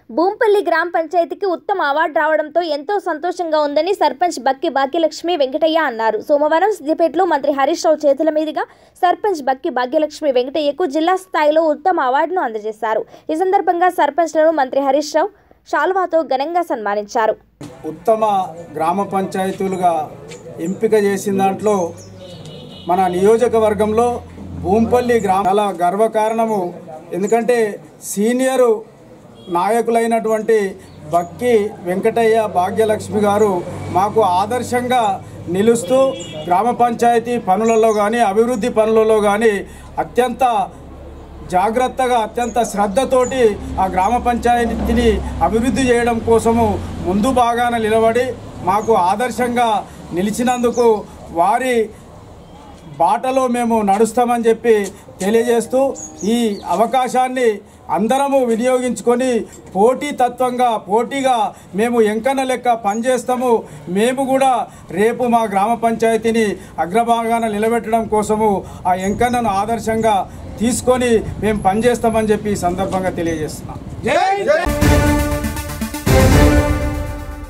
భూంపల్లి గ్రామ పంచాయతీకి ఉత్తమ అవార్డు రావడంతో ఎంతో సంతోషంగా ఉందని సర్పంచ్ బక్కి భాగ్యలక్ష్మి వెంకటయ్య అన్నారు సోమవారం సిద్దిపేటలో మంత్రి హరీష్ రావు చేతుల మీదుగా సర్పంచ్ బక్కి భాగ్యలక్ష్మి వెంకటయ్యకు జిల్లా స్థాయిలో ఉత్తమ అవార్డును అందజేశారు ఈ సందర్భంగా సర్పంచ్లను మంత్రి హరీష్ రావు షాల్వాతో ఘనంగా సన్మానించారు ఉత్తమ గ్రామ పంచాయతీలుగా ఎంపిక చేసిన దాంట్లో మన నియోజకవర్గంలో భూంపల్లి గ్రామ చాలా గర్వకారణము ఎందుకంటే సీనియరు నాయకులైనటువంటి బక్కి వెంకటయ్య భాగ్యలక్ష్మి గారు మాకు ఆదర్శంగా నిలుస్తూ గ్రామ పంచాయతీ పనులలో కానీ అభివృద్ధి పనులలో కానీ అత్యంత జాగ్రత్తగా అత్యంత శ్రద్ధతోటి ఆ గ్రామ పంచాయతీని అభివృద్ధి చేయడం కోసము ముందు భాగాన నిలబడి మాకు ఆదర్శంగా నిలిచినందుకు వారి బాటలో మేము నడుస్తామని చెప్పి తెలియజేస్తూ ఈ అవకాశాన్ని అందరము వినియోగించుకొని పోటీ తత్వంగా పోటీగా మేము ఎంకన్న లెక్క పనిచేస్తాము మేము కూడా రేపు మా గ్రామ పంచాయతీని అగ్రభాగాన నిలబెట్టడం కోసము ఆ ఎంకన్నను ఆదర్శంగా తీసుకొని మేము పనిచేస్తామని చెప్పి ఈ సందర్భంగా తెలియజేస్తున్నాం